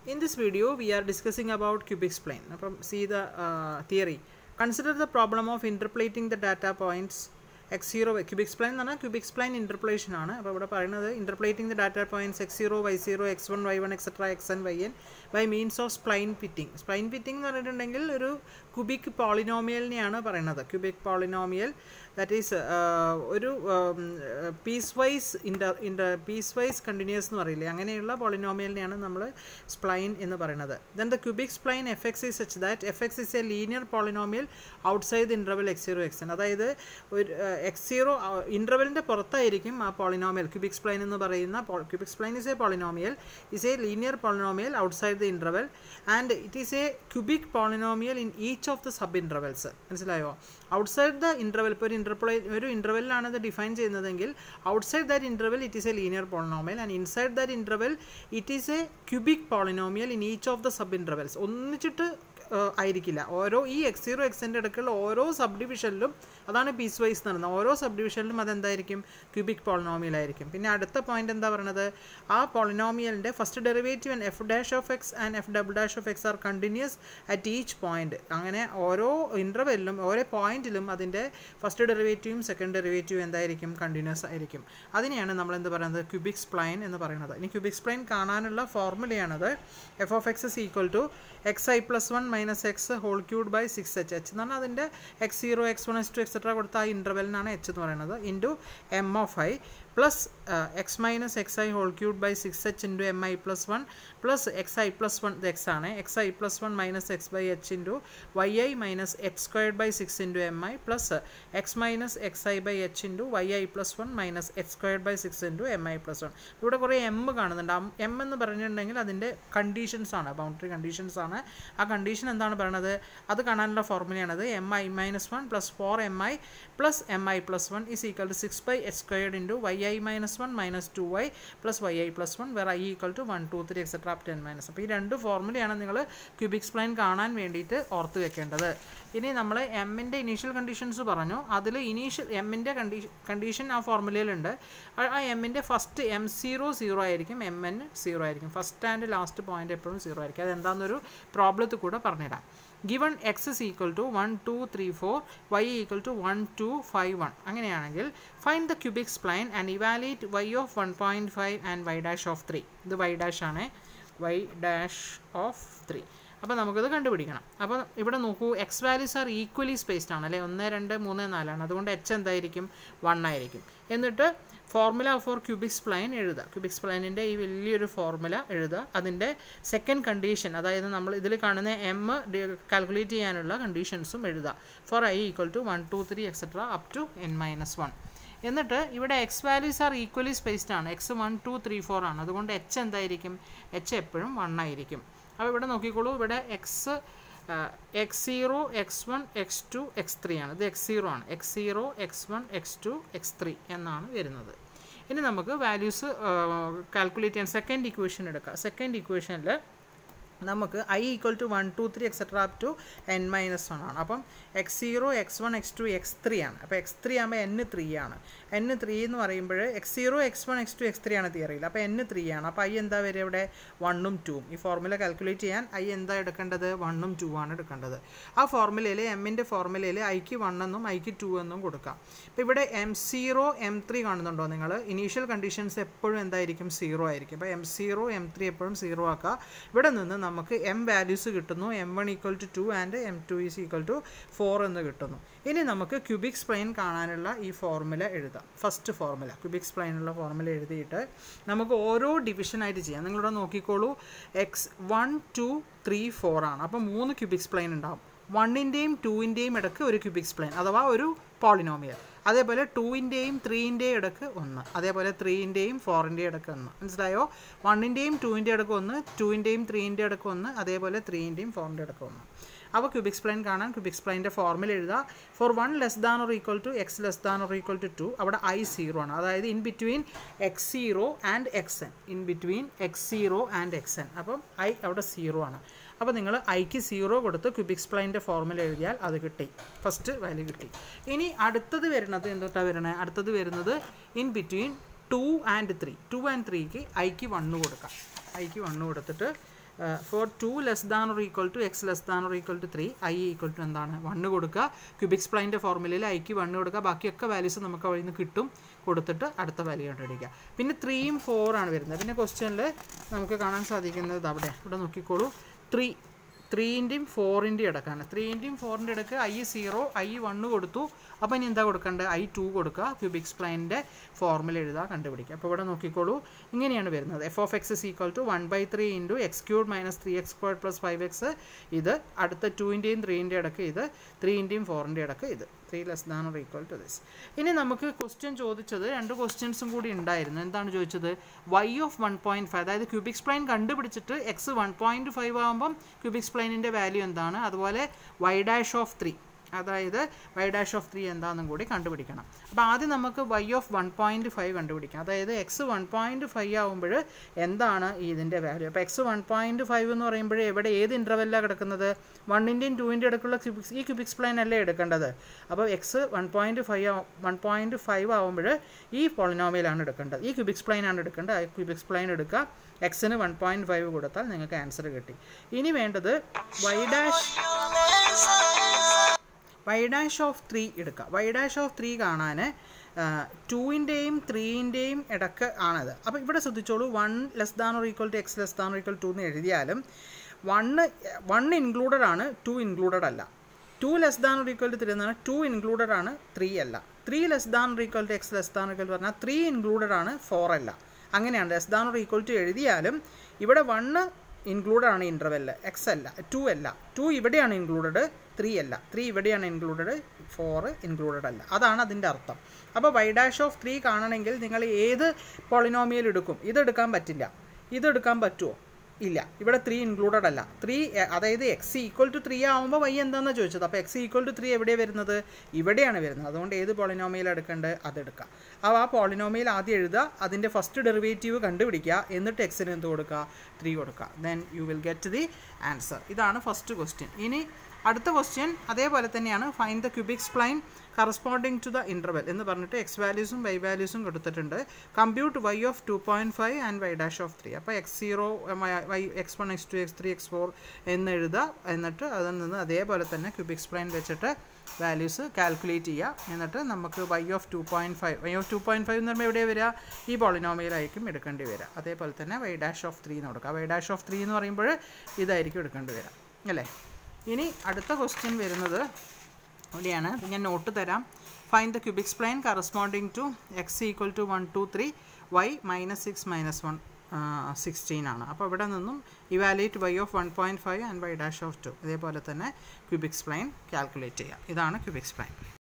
In this video, we are discussing about cubic spline. അപ്പം see the uh, theory. Consider the problem of interpolating the data points x zero cubic spline എന്ന് പറഞ്ഞാൽ cubic spline interpolation ആണ് അപ്പോൾ ഇവിടെ പറയുന്നത് interpolating the data points x zero y zero x one y one etcetera x n y n by means of spline fitting spline fitting എന്ന് പറഞ്ഞിട്ടുണ്ടെങ്കിൽ ഒരു cubic പോളിനോമിയലിനെയാണ് പറയുന്നത് ക്യൂബിക് പോളിനോമിയൽ ദാറ്റ് ഈസ് ഒരു piecewise inter inter piecewise continuous എന്ന് പറയില്ലേ അങ്ങനെയുള്ള പോളിനോമിയലിനെയാണ് നമ്മൾ സ്പ്ലൈൻ എന്ന് പറയുന്നത് then the cubic spline f x is such that f x is a linear polynomial outside interval x zero x n അതായത് ഒരു എക്സ് സീറോ ഇൻ്റർവെലിൻ്റെ പുറത്തായിരിക്കും ആ പോളിനോമിയൽ ക്യൂബിക് സ്പ്ലൈൻ എന്ന് പറയുന്ന cubic spline is a polynomial is a linear polynomial outside the interval and it is a cubic polynomial in each of the sub intervals മനസ്സിലായോ outside the interval ഇപ്പോൾ ഒരു ഇൻ്റർപ്ലേ ഒരു ഇൻ്റർവെല്ലാണ് ഇത് ഡിഫൈൻ ചെയ്യുന്നതെങ്കിൽ outside that interval it is a linear polynomial and inside that interval it is a cubic polynomial in each of the sub intervals ഒന്നിച്ചിട്ട് ആയിരിക്കില്ല ഓരോ ഈ എക്സ് സീറോ എക്സിൻ്റെ ഇടയ്ക്കുള്ള ഓരോ സബ് ഡിവിഷനിലും അതാണ് പീസ് വൈസ് നടന്നത് ഓരോ സബ് ഡിവിഷനിലും അതെന്തായിരിക്കും ക്യൂബിക് പോളിനോമിയൽ ആയിരിക്കും പിന്നെ അടുത്ത പോയിന്റ് എന്താ പറയുന്നത് ആ പോളിനോമിയലിൻ്റെ first derivative and f dash of x and f double dash of x are continuous at each point അങ്ങനെ ഓരോ ഇൻ്റർവെല്ലിലും ഓരോ പോയിന്റിലും അതിൻ്റെ ഫസ്റ്റ് ഡെറിവേറ്റീവും സെക്കൻഡ് ഡെറിവേറ്റീവും എന്തായിരിക്കും കണ്ടിന്യൂസ് ആയിരിക്കും അതിനെയാണ് നമ്മൾ എന്ത് പറയുന്നത് ക്യൂബിക് സ്പ്ലൈൻ എന്ന് പറയുന്നത് ഇനി ക്യൂബിക് സ്പ്ലൈൻ കാണാനുള്ള ഫോർമുലയാണത് f of x is equal to x i plus one minus x whole cubed by six h h എന്ന് പറഞ്ഞാൽ അതിൻ്റെ x zero x one x two etcetera കൊടുത്ത ആ ഇൻ്റർവെലിനാണ് എച്ച് എന്ന് പറയുന്നത് into m of i plus x minus x i whole cubed by six h into m i plus one plus x i plus one ഇത് x ആണ് x i plus one minus x by h into y i minus h squared by six into m i plus x minus x i by h into y i plus one minus h squared by six into m i plus one ഇവിടെ കുറേ M കാണുന്നുണ്ട് M എന്ന് പറഞ്ഞിട്ടുണ്ടെങ്കിൽ അതിൻ്റെ conditions ആണ് boundary conditions ആണ് ആ condition എന്താണ് പറയുന്നത് അത് കാണാനുള്ള ഫോർമുലയാണത് m i minus one plus four m i plus m i plus one is equal to six by h squared into y i minus one minus two y plus y i plus one വേറെ i equal to one two three etcetera up to n minus അപ്പോൾ ഈ രണ്ട് ഫോർമുലയാണ് നിങ്ങൾ cubic spline കാണാൻ വേണ്ടിയിട്ട് ഓർത്ത് വെക്കേണ്ടത് ഇനി നമ്മൾ എമ്മിൻ്റെ ഇനീഷ്യൽ കണ്ടീഷൻസ് പറഞ്ഞു അതിൽ ഇനീഷ്യൽ എമ്മിൻ്റെ കണ്ടീഷൻ കണ്ടീഷൻ ആ ഫോർമുലയിലുണ്ട് ആ എമ്മിൻ്റെ ഫസ്റ്റ് എം സീറോ സീറോ ആയിരിക്കും എം എൻ സീറോ ആയിരിക്കും ഫസ്റ്റ് ആൻഡ് ലാസ്റ്റ് പോയിന്റ് എപ്പോഴും സീറോ ആയിരിക്കും അതെന്താണെന്നൊരു പ്രോബ്ലത്തിൽ കൂടെ പറഞ്ഞുതരാം given x is equal to one two three four y equal to one two five one അങ്ങനെയാണെങ്കിൽ fine the cubic spline and evaluate y of one point five and y dash of three ഇത് y dash ആണ് y dash of three അപ്പോൾ നമുക്കത് കണ്ടുപിടിക്കണം അപ്പോൾ ഇവിടെ നോക്കൂ x values are equally spaced ആണ് അല്ലേ ഒന്ന് രണ്ട് മൂന്ന് നാലാണ് അതുകൊണ്ട് എച്ച് എന്തായിരിക്കും വൺ ആയിരിക്കും എന്നിട്ട് ഫോർമുല ഫോർ ക്യൂബിക് സ്പ്ലൈൻ എഴുതുക ക്യൂബിക് സ്പ്ലൈനിൻ്റെ ഈ വലിയൊരു ഫോർമുല എഴുതുക അതിൻ്റെ സെക്കൻഡ് കണ്ടീഷൻ അതായത് നമ്മൾ ഇതിൽ കാണുന്ന എം കാൽക്കുലേറ്റ് ചെയ്യാനുള്ള കണ്ടീഷൻസും എഴുതുക for i equal to one two three etcetera up to n minus one എന്നിട്ട് ഇവിടെ x values are equally spaced ആണ് x one two three four ആണ് അതുകൊണ്ട് എച്ച് എന്തായിരിക്കും എച്ച് എപ്പോഴും വൺ ആയിരിക്കും അപ്പോൾ ഇവിടെ നോക്കിക്കോളൂ ഇവിടെ x x zero x one x two x three ആണ് ഇത് എക്സ് സീറോ ആണ് x zero x one x two x three എന്നാണ് വരുന്നത് ഇനി നമുക്ക് വാല്യൂസ് കാൽക്കുലേറ്റ് ചെയ്യാൻ സെക്കൻഡ് ഇക്വേഷൻ എടുക്കാം സെക്കൻഡ് ഇക്വേഷനിൽ നമുക്ക് i equal to one two three etcetera up to n minus one ആണ് അപ്പം x zero x one x two x three ആണ് അപ്പോൾ എക്സ് ത്രീ ആകുമ്പോൾ എൻ ത്രീ ആണ് എൻ ത്രീ എന്ന് പറയുമ്പോൾ x zero x one x two x three ആണ് തിയറിയിൽ അപ്പോൾ എൻ ത്രീ ആണ് അപ്പോൾ ഐ എന്താ വരിക ഇവിടെ വണ്ണും ടൂവും ഈ ഫോർമുല കാൽക്കുലേറ്റ് ചെയ്യാൻ ഐ എന്താ എടുക്കേണ്ടത് വണ്ണും ടു ആണ് എടുക്കേണ്ടത് ആ ഫോർമുലയിൽ എമ്മിൻ്റെ ഫോർമുലയിൽ ഐക്ക് വൺ എന്നും ഐക്ക് ടു എന്നും കൊടുക്കാം ഇപ്പോൾ ഇവിടെ എം സീറോ എം ത്രീ കാണുന്നുണ്ടോ നിങ്ങൾ ഇനീഷ്യൽ കണ്ടീഷൻസ് എപ്പോഴും എന്തായിരിക്കും സീറോ ആയിരിക്കും അപ്പോൾ എം സീറോ എം ത്രീ എപ്പോഴും സീറോ ആക്കുക ഇവിടെ നിന്ന് നമുക്ക് എം വാല്യൂസ് കിട്ടുന്നു m one equal to two and m two is equal to four എന്ന് കിട്ടുന്നു ഇനി നമുക്ക് ക്യൂബിക് സ്പ്ലൈൻ കാണാനുള്ള ഈ ഫോർമുല എഴുതാം ഫസ്റ്റ് ഫോർമുല ക്യൂബിക് സ്പ്ലൈനുള്ള ഫോർമുല എഴുതിയിട്ട് നമുക്ക് ഓരോ ഡിവിഷനായിട്ട് ചെയ്യാം നിങ്ങളിവിടെ നോക്കിക്കോളൂ x one two three four ആണ് അപ്പോൾ മൂന്ന് ക്യൂബിക് സ്പ്ലൈൻ ഉണ്ടാവും വണ്ണിൻ്റെയും ടൂവിൻ്റെയും ഇടയ്ക്ക് ഒരു ക്യൂബിക് സ്പ്ലൈൻ അഥവാ ഒരു പോളിനോമിയൽ അതേപോലെ ടൂവിൻ്റെയും ത്രീൻ്റെയും ഇടയ്ക്ക് ഒന്ന് അതേപോലെ ത്രീൻ്റെയും ഫോറിൻ്റെയും ഇടയ്ക്ക് ഒന്ന് മനസ്സിലായോ വണ്ണിൻ്റെയും ടൂവിൻ്റെ ഇടയ്ക്ക് ഒന്ന് ടൂവിൻ്റെയും ത്രീൻ്റെ ഇടയ്ക്ക് ഒന്ന് അതേപോലെ ത്രീൻ്റെയും ഫോറിൻ്റെ ഇടയ്ക്ക് ഒന്ന് അപ്പോൾ ക്യൂബിക് സ്പ്ലൈൻ കാണാൻ ക്യൂബിക് സ്പ്ലൈൻ്റെ ഫോർമുല എഴുതുക for one less than or equal to x less than or equal to two അവിടെ ഐ സീറോ ആണ് അതായത് in between x zero and x n in between x zero and x n അപ്പം i അവിടെ zero ആണ് അപ്പോൾ നിങ്ങൾ ഐക്ക് zero കൊടുത്ത് ക്യൂബിക് സ്പ്ലൈൻ്റെ ഫോർമുല എഴുതിയാൽ അത് കിട്ടി ഫസ്റ്റ് വാല്യൂ കിട്ടി ഇനി അടുത്തത് വരുന്നത് എന്തൊട്ടാ വരണേ അടുത്തത് വരുന്നത് in between two and three two and ത്രീക്ക് ഐക്ക് വണ്ണ് കൊടുക്കാം ഐക്ക് വണ്ണ് കൊടുത്തിട്ട് for two less than or equal to x less than or equal to three i equal to എന്താണ് വണ്ണ് കൊടുക്കുക ക്യൂബിക്സ് പ്ലൈൻ്റെ ഫോർമുലയിൽ ഐക്ക് വണ്ണ് കൊടുക്കുക ബാക്കിയൊക്കെ വാല്യൂസ് നമുക്ക് അവിടെ നിന്ന് കിട്ടും കൊടുത്തിട്ട് അടുത്ത വാല്യൂ കണ്ടുപിടിക്കുക പിന്നെ ത്രീയും ഫോറാണ് വരുന്നത് പിന്നെ ക്വസ്റ്റ്യനിൽ നമുക്ക് കാണാൻ സാധിക്കുന്നത് അവിടെ ഇവിടെ നോക്കിക്കോളൂ ത്രീ ത്രീൻ്റെയും ഫോറിൻ്റെയും ഇടക്കാണ് ത്രീൻ്റെയും ഫോറിൻ്റെ ഇടക്ക് ഐ സീറോ ഐ വണ്ണ് കൊടുത്തു അപ്പോൾ ഇനി എന്താ കൊടുക്കേണ്ടത് ഐ ടു കൊടുക്കുക ക്യൂബിക്സ് പ്ലൈൻ്റെ ഫോർമുല എഴുതുക കണ്ടുപിടിക്കുക അപ്പോൾ ഇവിടെ നോക്കിക്കോളൂ ഇങ്ങനെയാണ് വരുന്നത് f of x is equal to one by three into x cubed minus three x square plus five x ഇത് അടുത്ത ടൂവിൻ്റെയും ത്രീൻ്റെ ഇടക്ക് ഇത് ത്രീൻ്റെയും ഫോറിൻ്റെ ഇടക്ക് ഇത് three less than or equal to this ഇനി നമുക്ക് ക്വസ്റ്റ്യൻ ചോദിച്ചത് രണ്ട് ക്വസ്റ്റ്യൻസും കൂടി ഉണ്ടായിരുന്നു എന്താണ് ചോദിച്ചത് y of one point five അതായത് ക്യൂബിക്സ് പ്ലൈൻ കണ്ടുപിടിച്ചിട്ട് എക്സ് വൺ പോയിൻറ്റ് ഫൈവ് ആകുമ്പം ക്യൂബിക്സ് പ്ലൈനിൻ്റെ വാല്യൂ എന്താണ് അതുപോലെ വൈ ഡാഷ് ഓഫ് ത്രീ അതായത് വൈ ഡാഷ് ഓഫ് ത്രീ എന്താണെന്നും കൂടി കണ്ടുപിടിക്കണം അപ്പോൾ ആദ്യം നമുക്ക് y of one point five കണ്ടുപിടിക്കാം അതായത് എക്സ് വൺ പോയിൻറ്റ് ഫൈവ് ആകുമ്പോൾ എന്താണ് ഇതിൻ്റെ വാല്യൂ അപ്പോൾ എക്സ് വൺ പോയിൻറ്റ് ഫൈവ് എന്ന് പറയുമ്പോൾ എവിടെ ഏത് ഇൻ്റർവെല്ലാണ് കിടക്കുന്നത് വണ്ണിൻ്റെയും ടൂവിൻ്റെ ഇടയ്ക്കുള്ള ക്യൂബിക്സ് ഈ ക്യൂബിക്സ് പ്ലൈൻ അല്ലേ എടുക്കേണ്ടത് അപ്പോൾ x one point five one point five ആകുമ്പോൾ ഈ പോളിനോമിയലാണ് എടുക്കേണ്ടത് ഈ ക്യൂബിക്സ് പ്ലൈൻ ആണ് എടുക്കേണ്ടത് ആ ക്യൂബിക്സ് പ്ലൈൻ എടുക്കുക എക്സിന് വൺ പോയിൻറ്റ് ഫൈവ് കൊടുത്താൽ നിങ്ങൾക്ക് ആൻസർ കിട്ടി ഇനി വേണ്ടത് y dash y dash of three എടുക്കുക വൈ ഡാഷ് ഓഫ് ത്രീ കാണാൻ ടൂവിൻ്റെയും ത്രീൻ്റെയും ഇടക്ക് ആണത് അപ്പോൾ ഇവിടെ ശ്രദ്ധിച്ചോളൂ one less than or equal to x less than or equal to എന്ന് എഴുതിയാലും വണ്ണ് വൺ ഇൻക്ലൂഡഡ് ആണ് ടു ഇൻക്ലൂഡഡ് അല്ല two less than or equal to three എന്നാണ് ടു ഇൻക്ലൂഡഡ് ആണ് ത്രീ അല്ല three less than or equal to x less than or equal പറഞ്ഞാൽ three included ആണ് four അല്ല അങ്ങനെയാണ് less than or equal to എഴുതിയാലും ഇവിടെ വണ്ണ് ഇൻക്ലൂഡഡ് ആണ് ഇൻ്റർവെല്ല് എക്സ് അല്ല ടു അല്ല ടു ഇവിടെയാണ് ഇൻക്ലൂഡഡ് ത്രീ അല്ല ത്രീ ഇവിടെയാണ് ഇൻക്ലൂഡഡ് ഫോർ ഇൻക്ലൂഡഡ് അല്ല അതാണ് അതിൻ്റെ അർത്ഥം അപ്പോൾ വൈ ഡാഷ് ഓഫ് ത്രീ കാണണമെങ്കിൽ നിങ്ങൾ ഏത് പോളിനോമിയൽ എടുക്കും ഇതെടുക്കാൻ പറ്റില്ല ഇതെടുക്കാൻ പറ്റുമോ ഇല്ല ഇവിടെ ത്രീ ഇൻക്ലൂഡഡ് അല്ല ത്രീ അതായത് എക്സ് ഈക്വൽ ടു ത്രീ ആകുമ്പോൾ വൈ എന്താണെന്ന് ചോദിച്ചത് അപ്പോൾ എക്സ് ഈക്വൽ ടു ത്രീ എവിടെയാണ് വരുന്നത് ഇവിടെയാണ് വരുന്നത് അതുകൊണ്ട് ഏത് പോളിനോമിയൽ എടുക്കേണ്ടത് അതെടുക്കുക അപ്പോൾ ആ പോളിനോമിയൽ ആദ്യം എഴുതുക അതിൻ്റെ ഫസ്റ്റ് ഡെറിവേറ്റീവ് കണ്ടുപിടിക്കുക എന്നിട്ട് എക്സിന് എന്ത് കൊടുക്കുക ത്രീ കൊടുക്കുക then you will get the answer ഇതാണ് ഫസ്റ്റ് ക്വസ്റ്റ്യൻ ഇനി അടുത്ത ക്വസ്റ്റ്യൻ അതേപോലെ തന്നെയാണ് find the cubic spline corresponding to the interval എന്ന് പറഞ്ഞിട്ട് എക്സ് വാല്യൂസും വൈ വാല്യൂസും കൊടുത്തിട്ടുണ്ട് compute y of two point five and y dash of three അപ്പോൾ x zero y x one x two x three x four എന്ന് എഴുതുക എന്നിട്ട് അതിൽ നിന്ന് അതേപോലെ തന്നെ ക്യൂബിക് സ്പ്ലൈൻ വെച്ചിട്ട് വാല്യൂസ് കാൽക്കുലേറ്റ് ചെയ്യുക എന്നിട്ട് നമുക്ക് y of two point five y of two point five എന്ന് പറയുമ്പോൾ എവിടെ വരിക ഈ പോളിനോമിയലായിരിക്കും എടുക്കേണ്ടി വരിക അതേപോലെ തന്നെ വൈ ഡാഷ് ഓഫ് ത്രീ എന്ന് കൊടുക്കുക വൈ ഡാഷ് ഓഫ് ത്രീ എന്ന് പറയുമ്പോൾ ഇതായിരിക്കും എടുക്കേണ്ടി വരിക അല്ലേ ഇനി അടുത്ത ക്വസ്റ്റ്യൻ വരുന്നത് ഇവിടെയാണ് ഞാൻ നോട്ട് തരാം find the cubic spline corresponding to x equal to one two three y minus six minus one sixteen ആണ് അപ്പോൾ ഇവിടെ നിന്നും evaluate y of one point five and y dash of two ഇതേപോലെ തന്നെ ക്യൂബിക് സ്പ്ലൈൻ കാൽക്കുലേറ്റ് ചെയ്യാം ഇതാണ് cubic spline